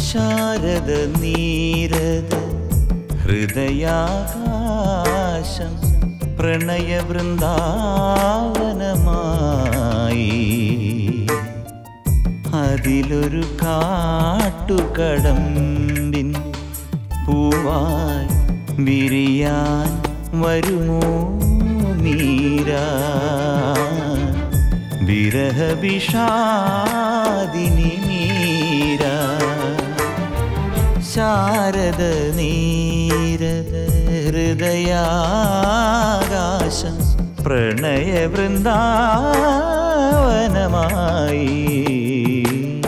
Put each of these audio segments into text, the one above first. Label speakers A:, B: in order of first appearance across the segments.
A: ശാരദ നീരദ ഹൃദയാകാശം പ്രണയവൃന്ദാവനമായി അതിലൊരു കാട്ടുകടമ്പിൻ പൂവായി വിരിയാൻ വരുമോ മീരാ വിരഹവിഷാദിനി മീരാ ശാരദ നീരദ ഹൃദയാകാശം പ്രണയവൃന്ദാവനമായി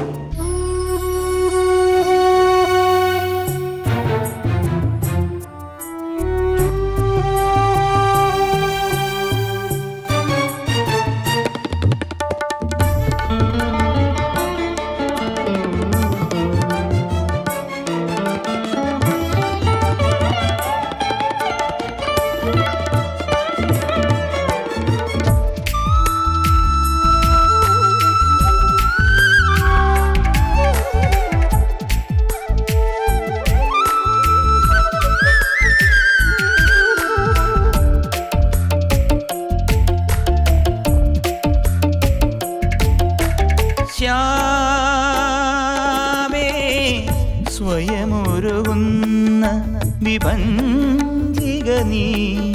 A: ശ്യാമേ സ്വയമൊരുകുന്ന വിഭഞ്ചിക നീ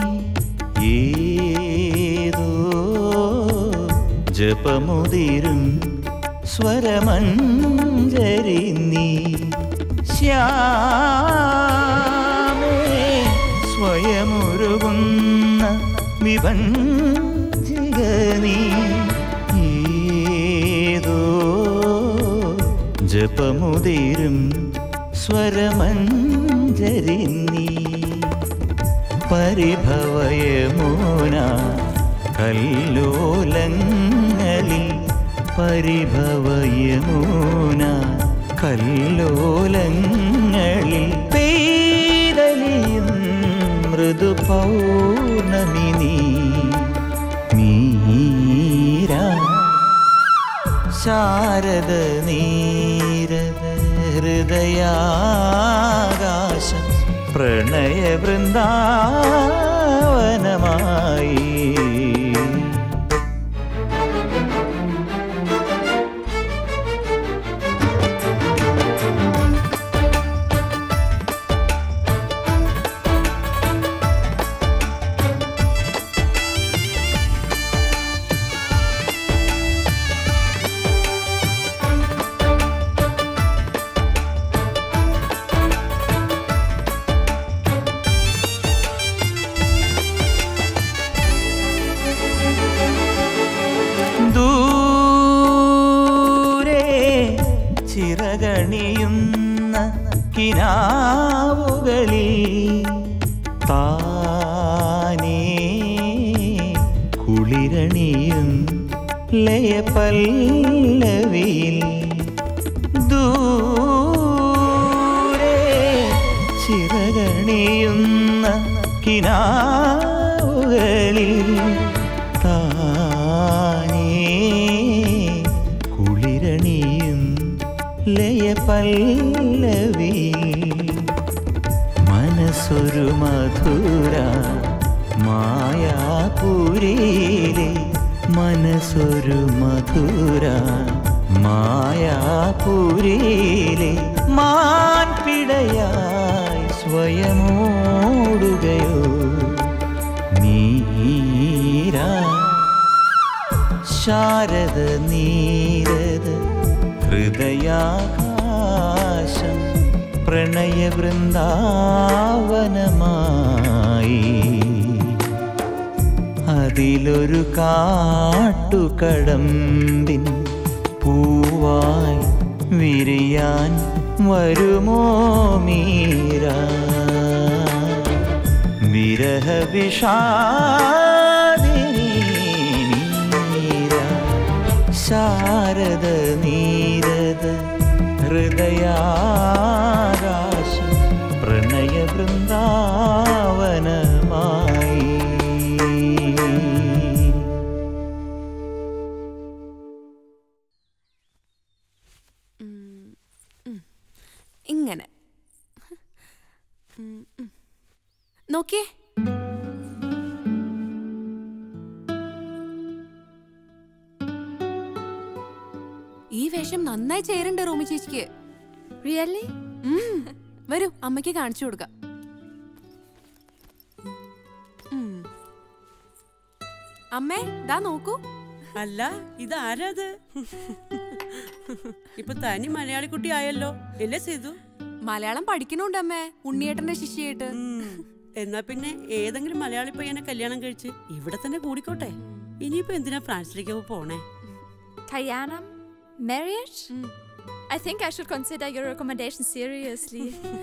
A: ഏതോ ജപമുതിരും സ്വരമഞ്ജരി നീ ശ്യാമേ സ്വയമൊരുകുന്ന വിഭഞ്ചിക നീ ഏതോ ജപമുതിരും സ്വരമഞ്ജരി നീ പരിഭവയമോന കല്ലോലങ്ങളിൽ പരിഭവയമോന കല്ലോലങ്ങളിൽ പെയ്തലിയും മൃദു പൗർണമി നീ മീരാ ശാരദ നീരദ ഹൃദയാകാശം പ്രണയവൃന്ദാവനമായി ദൂരെ ചിറകണിയുന്ന കിനാവുകളിൽ താനേ കുളിരണിയും ലയപല്ലവിയിൽ ദൂരെ ചിറകണിയുന്ന കിനാവുകളിൽ താനേ കുളിരണിയും ലയപല്ലവിയിൽ മനസ്സൊരു മധുര മായാപുരിയിലെ മനസ്സൊരു മധുര മായാപുരിയിലെ മാൻപിടയായി സ്വയമോടുകയോ നീരാ ശാരദ നീരദ ഹൃദയാകാശം പ്രണയവൃന്ദാവനമായി അതിലൊരു കാട്ടുകടമ്പിൻ പൂവായി വിരിയാൻ വരുമോ മീരാ വിരഹവിഷാദിനി നീരാ ശാരദ നീരദ ഹൃദയാകാശം പ്രണയവൃന്ദാവനമായി
B: ഇങ്ങനെ ഉം, ഉം. നോക്കിയേ ഈ വേഷം നന്നായി ചേരുന്നുണ്ട് റോമി ചേച്ചിക്ക്
C: റിയലി
B: ഉം. വരൂ അമ്മയ്ക്ക് കാണിച്ചു കൊടുക്കാം ഉം. അമ്മേ ദാ നോക്കൂ
D: അല്ല ഇതാരത് ഇപ്പൊ തനി മലയാളി കുട്ടി ആയല്ലോ എല്ലേ ചെയ്തു
B: മലയാളം പഠിക്കണുണ്ട് അമ്മേ ഉണ്ണിയേട്ടന്റെ ശിഷ്യായിട്ട്
D: എന്നാ പിന്നെ ഏതെങ്കിലും മലയാളി പയ്യനെ കല്യാണം കഴിച്ച് ഇവിടെ തന്നെ കൂടിക്കോട്ടെ ഇനിയിപ്പോ എന്തിനാ ഫ്രാൻസിലേക്ക് പോണേ
C: Kayanam? Marriage?
B: ഉം.
C: I think I should consider your recommendation seriously.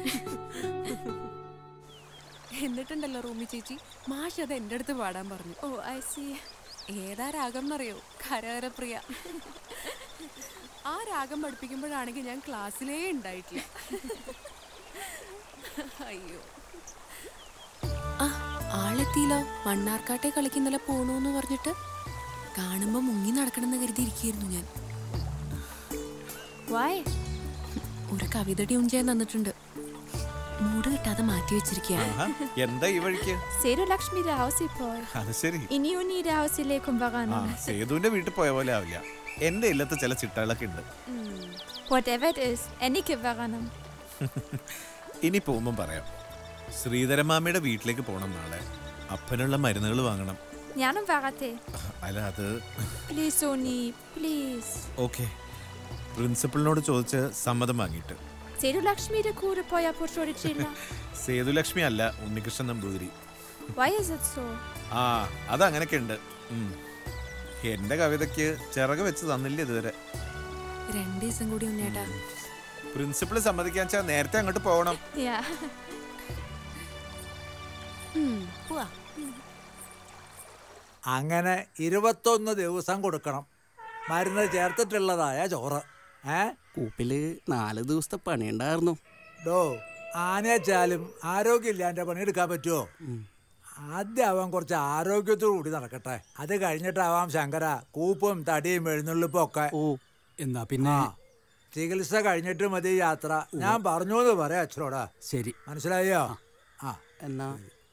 B: എന്നിട്ടുണ്ടല്ലോ റൂമി ചേച്ചി മാഷ് അത് എന്റെ അടുത്ത് പാടാൻ പറഞ്ഞു
C: oh, I see.
B: ഏതാ രാഗം എന്നറിയോ കരകരപ്രിയ ആ രാഗം പഠിപ്പിക്കുമ്പോഴാണെങ്കിൽ ഞാൻ ക്ലാസ്സിലേ ഉണ്ടായിട്ടില്ല അയ്യോ ആ ആളെത്തിയില്ലോ മണ്ണാർക്കാട്ടെ കളിക്കുന്നല്ല പോണൂന്ന് പറഞ്ഞിട്ട് കാണുമ്പോ മുങ്ങി നടക്കണമെന്ന് കരുതിയിരിക്കുന്നു ഞാൻ
C: Why?
B: ഒരു കവിത ട്യൂൺ ചെയ്യാൻ തന്നിട്ടുണ്ട് മൂട് കിട്ടാതെ മാറ്റി വെച്ചിരിക്കുകയാണ്
E: ആഹാ, എന്താ ഈ വഴിക്ക്
C: Sedu Lakshmi der Hausi Boy.
E: അത് ശരി
C: Ini uni der Hausi Lekum
E: ആ
C: Varanam.
E: സേതുവിന്റെ വീട്ടിൽ പോയ പോലെ ആവില്ല എന്റെ ഇല്ലത്ത് ചില ചിട്ടകളൊക്കെ ഉണ്ട്
C: Whatever it is, Enike Varanam.
E: ഇനി പോകുമ്പം പറയാം ശ്രീധരമാമയുടെ വീട്ടിലേക്ക് പോണം നാളെ അപ്പനുള്ള മരുന്നുകൾ വാങ്ങണം
C: Nyanam Varate.
E: അല്ല അത്
C: Please, Oni, please.
E: ഓക്കെ പ്രിൻസിപ്പളിനോട് ചോദിച്ച് സമ്മതം വാങ്ങിയിട്ട്
C: Sedu Lakshmi der Kude Poya Pochoricilla.
E: Sethulakshmi അല്ല Unnikrishnan Namboothiri
C: Why is it so?
E: ആ അതങ്ങനെയൊക്കെ ഉണ്ട് ഉം. എന്റെ കവിതയ്ക്ക് ചിറക് വെച്ച് തന്നില്ല ഇതുവരെ
B: രണ്ടു ദിവസം കൂടി ഉണ്ണേട്ടാ
E: പ്രിൻസിപ്പൾ സമ്മതിക്കാൻ വെച്ചാൽ നേരത്തെ അങ്ങോട്ട് പോകണം
C: Yeah.
B: ഉം, പോവാ
F: അങ്ങനെ ഇരുപത്തൊന്ന് ദിവസം കൊടുക്കണം മരുന്ന് ചേർത്തിട്ടുള്ളതായ ചോറ് ഏ
G: കൂപ്പില് നാല് ദിവസത്തെ പണിയുണ്ടായിരുന്നു
F: ഡോ ആനച്ചാലും ആരോഗ്യമില്ലാൻ്റെ പണിയെടുക്കാൻ പറ്റുമോ ആദ്യം അവൻ കുറച്ച് ആരോഗ്യത്തോടു കൂടി നടക്കട്ടെ അത് കഴിഞ്ഞിട്ടാവാം ശങ്കര കൂപ്പും തടിയും എഴുന്നള്ളിപ്പും ഒക്കെ
G: ഓ എന്നാ പിന്നെ
F: ആ ചികിത്സ കഴിഞ്ഞിട്ട് മതി യാത്ര ഞാൻ പറഞ്ഞു എന്ന് പറയാം അച്ഛനോടാ
G: ശരി
F: മനസ്സിലായോ ആ
G: എന്നാ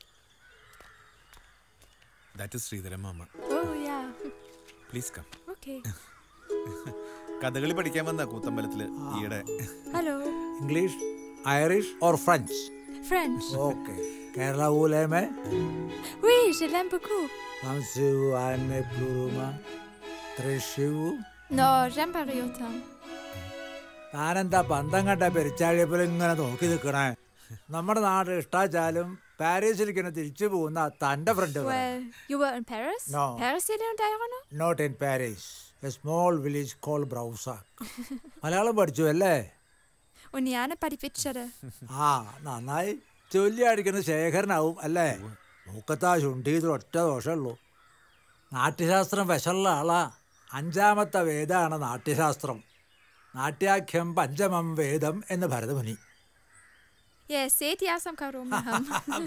E: ദാറ്റ് ഇസ് ശ്രീധരമാമ
C: Oh, yeah.
E: Please come
C: Okay.
E: Kathakali പഠിക്കാൻ വന്ന കൂത്തമ്പലത്തില് ഈയിടെ
C: Hello.
F: English Irish or French
C: French.
F: Okay Kerala ഊലേമേ
C: Oui, je l'aime beaucoup.
F: Pensez-vous à ne plus roman très chez vous
C: Non, j'aime pas Ryotam.
F: താനെന്താ പന്തം കണ്ട പെരിച്ചാഴിയപ്പോൾ ഇങ്ങനെ നോക്കി നിൽക്കണേ നമ്മുടെ നാട് ഇഷ്ടാച്ചാലും പാരീസിലേക്ക് തിരിച്ചു പോകുന്ന തന്റെ friend
C: Well, you were in Paris?
F: No.
C: Paris ile ഉണ്ടായിരുന്നോ?
F: Not in Paris a small village call Brossac Malayalam പഠിച്ചു അല്ലേ
C: Und ഞാന് പഠിപ്പിച്ചത്.
F: ആ നന്നായി ചൊല്ലി അടിക്കുന്ന ശേഖരനാവും അല്ലേ മൂക്കത്താ ചുണ്ടീതിൽ ഒറ്റ ദോഷമുള്ളൂ നാട്യശാസ്ത്രം വശമുള്ള ആളാ അഞ്ചാമത്തെ വേദമാണ് നാട്യശാസ്ത്രം നാട്യാഖ്യം പഞ്ചമം വേദം എന്ന് Bharatamuni
C: Yes, seht ihr som karomaham.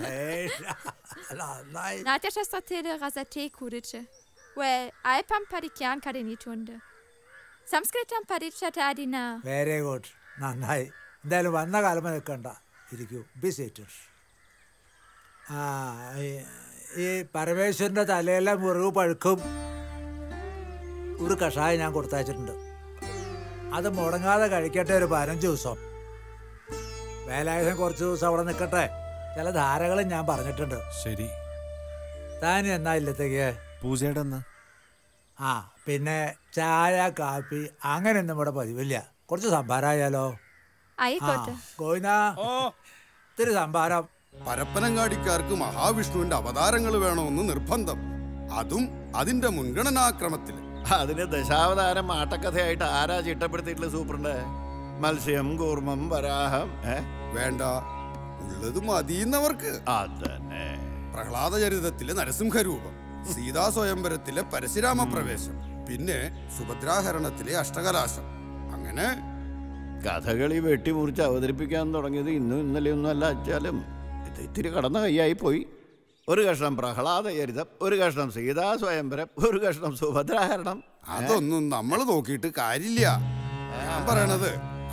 F: നന്നായി
C: നാട്യശാസ്ത്രത്തില് റസത്തെ കുറിച്ച്. Well, അല്പം പഠിക്കാൻ കഴിഞ്ഞിട്ടുണ്ട്. സംസ്കൃതം പഠിച്ചതാദിന.
F: വെരി ഗുഡ് നന്നായി എന്തായാലും വന്ന കാലം നിൽക്കണ്ട ഇരിക്കൂ ബി സീറ്റഡ് ആ ഈ- ഈ പരമേശ്വരൻ്റെ തലയിലെ മുറിവ് പഴുക്കും ഒരു കഷായം ഞാൻ കൊടുത്തയച്ചിട്ടുണ്ട് അത് മുടങ്ങാതെ കഴിക്കട്ടെ ഒരു പതിനഞ്ച് ദിവസം വേലായുധം കുറച്ച് ദിവസം അവിടെ നിൽക്കട്ടെ ചില ധാരകളും ഞാൻ പറഞ്ഞിട്ടുണ്ട്
E: ശരി
F: താൻ എന്നാ ഇല്ലത്തേക്ക്
E: പൂജയുടെ എന്നാ
F: ആ പിന്നെ ചായ കാപ്പി അങ്ങനെയൊന്നും ഇവിടെ പതിവില്ല കുറച്ച് സംഭാരമായാലോ ആ
C: ആയിക്കോട്ടെ.
F: ഗോവിന്ദ ഇത്തിരി സംഭാരം
H: പരപ്പനങ്ങാടിക്കാർക്ക് മഹാവിഷ്ണുവിന്റെ അവതാരങ്ങൾ വേണമെന്ന് നിർബന്ധം അതും അതിന്റെ മുൻഗണനാക്രമത്തിൽ
I: അതിന് ദശാവതാരം ആട്ടക്കഥയായിട്ട് ആരാ ചിട്ടപ്പെടുത്തിയിട്ടുള്ള സൂപ്രണ്ട് മത്സ്യം കൂർമ്മം വരാഹം ഏ
H: വേണ്ട ഉള്ളത് മതിയുന്നവർക്ക്
I: അതന്നെ
H: പ്രഹ്ലാദ ചരിതത്തിലെ നരസിംഹരൂപം സീതാ സ്വയംവരത്തിലെ പരശുരാമ പ്രവേശം പിന്നെ സുഭദ്രാഹരണത്തിലെ അഷ്ടകലാശം അങ്ങനെ
I: കഥകളി വെട്ടിമുറിച്ച് അവതരിപ്പിക്കാൻ തുടങ്ങിയത് ഇന്നും ഇന്നലെയൊന്നും അല്ല അച്ചാലും ഇത് ഇത്തിരി കടന്ന കൈയായി പോയി ഒരു കഷ്ണം പ്രഹ്ലാദ ചരിതം ഒരു കഷ്ണം സീതാ സ്വയംവരം ഒരു കഷ്ണം സുഭദ്രാഹരണം
H: അതൊന്നും നമ്മൾ നോക്കിയിട്ട് കാര്യമില്ല ഞാൻ പറയണത്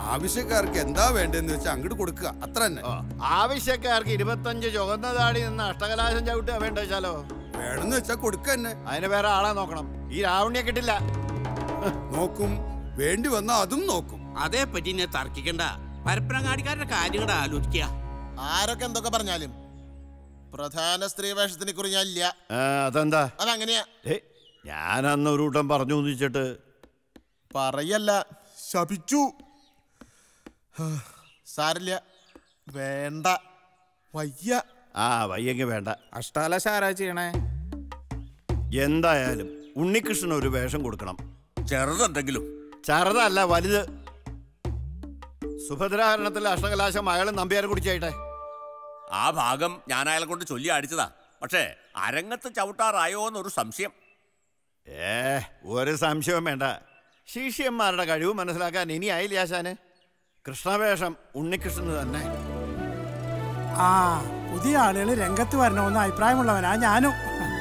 H: ആവശ്യക്കാർക്ക് എന്താ വേണ്ടതെന്ന് വെച്ചാൽ അങ്ങോട്ട് കൊടുക്കുക അത്ര തന്നെ
I: ആവശ്യക്കാർക്ക് ഇരുപത്തഞ്ച് ചുവന്ന താടി നിന്ന് അഷ്ടകലാശം ചവിട്ടുക വേണ്ട വെച്ചാലോ
H: വേണമെന്ന് വെച്ചാൽ കൊടുക്കുക തന്നെ
I: അതിന് വേറെ ആളെ നോക്കണം ഈ രാവണ്യെ കിട്ടില്ല
H: നോക്കും വേണ്ടി വന്നാൽ അതും നോക്കും
J: അതേപ്പറ്റി എന്നെ തർക്കിക്കണ്ട പരപ്പനങ്ങാടിക്കാരുടെ കാര്യങ്ങൾ ആലോചിക്കുക
K: ആരൊക്കെ എന്തൊക്കെ പറഞ്ഞാലും പ്രധാന സ്ത്രീ വേഷത്തിനെ കുറിച്ച് ഞാൻ ഇല്ല
I: ആ, അതെന്താ
K: അതങ്ങനെയാ
I: ഏ ഞാൻ അന്ന് ഒരു കൂട്ടം പറഞ്ഞു ഒന്നിച്ചിട്ട്
K: പറയല്ല ശപിച്ചു ഹാ, സാരില്ല വേണ്ട വയ്യ
I: ആ വയ്യെങ്കിൽ വേണ്ട
L: അഷ്ടാലശ ആരാ ചെയ്യണേ
I: എന്തായാലും ഉണ്ണികൃഷ്ണൻ ഒരു വേഷം കൊടുക്കണം
J: ചെറുതെന്തെങ്കിലും
I: ചെറുതല്ല വലുത് സുഭദ്രാഹരണത്തിൽ അഷ്ടകലാശം അയാളും നമ്പ്യാരെ കുടിച്ചായിട്ടെ
J: ആ ഭാഗം ഞാൻ അയാളെ കൊണ്ട് ചൊല്ലി അടിച്ചതാ പക്ഷേ അരങ്ങത്ത് ചവിട്ടാറായോ എന്നൊരു സംശയം
I: ഏ ഒരു സംശയവും വേണ്ട ശിഷ്യന്മാരുടെ കഴിവ് മനസ്സിലാക്കാൻ ഇനി ആയില്ല ആശാന് കൃഷ്ണവേഷം ഉണ്ണികൃഷ്ണന് തന്നെ
M: ആ പുതിയ ആളുകൾ രംഗത്ത് വരണമെന്ന് അഭിപ്രായമുള്ളവനാ ഞാനും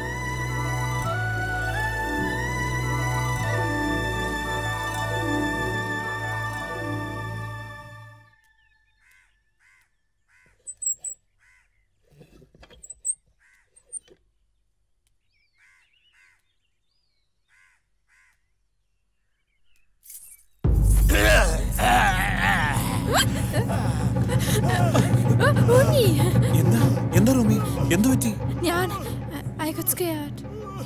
C: ഉണ്ണി
E: എന്താ എന്താ റൂമി എന്തു പറ്റി
C: ഞാൻ ഐ ഗോട്ട് സ്കെയർഡ്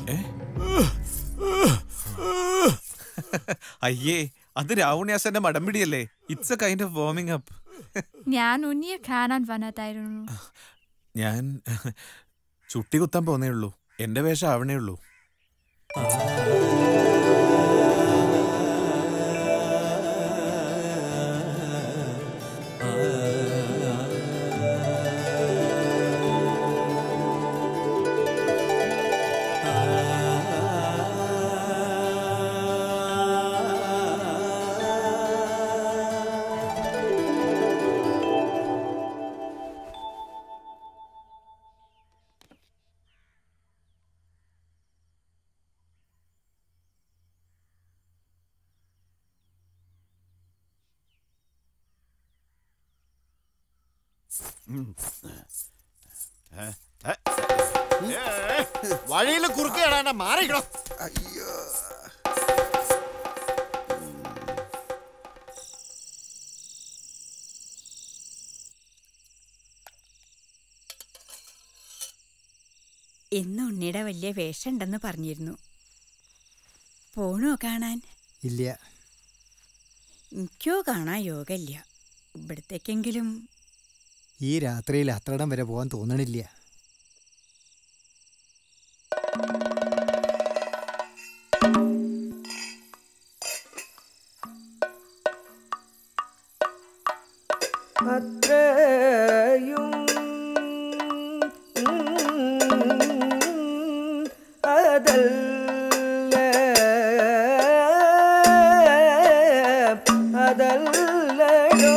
E: അയ്യേ അത് രാവണ്യാസന്റെ മടമ്പിടിയല്ലേ it's a kind of warming up
C: ഞാൻ ഉണ്ണിയെ കാണാൻ വന്നതായിരുന്നു
E: ഞാൻ ചുട്ടി കുത്താൻ പോന്നേ ഉള്ളൂ എന്റെ വേഷം ആവണേ ഉള്ളൂ
I: വഴിയിൽ കുറുക്ക് കേടാണ്ട മാറിക്കണം
H: അയ്യോ
N: ഇന്ന് ഉണ്ണിയുടെ വലിയ വേഷമുണ്ടെന്ന് പറഞ്ഞിരുന്നു പോണോ കാണാൻ
O: ഇല്ല
N: എനിക്കോ കാണാൻ യോഗമില്ല ഇവിടത്തേക്കെങ്കിലും
O: ഈ രാത്രിയിൽ അത്രയിടം വരെ പോകാൻ തോന്നണില്ല
A: അത്രയും അതല്ല അതല്ലടോ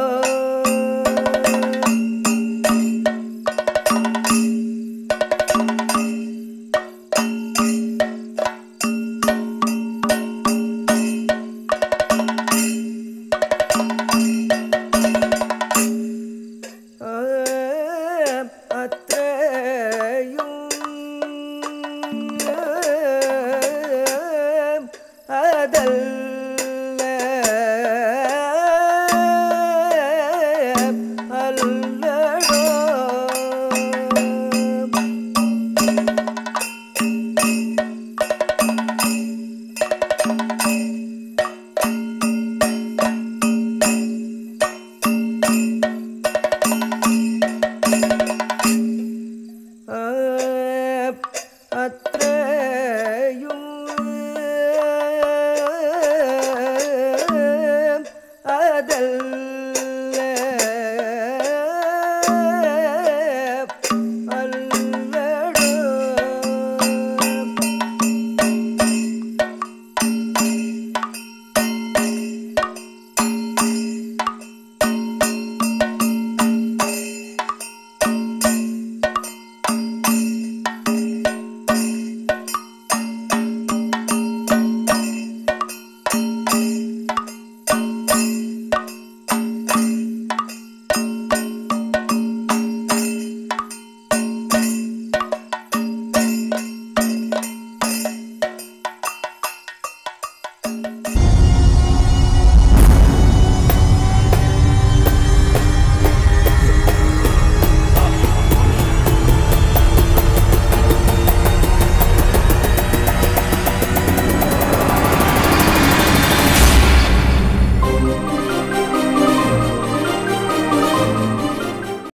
A: അത്രയും അതല്ല അല്ലടോ അത്രയും അതല്ല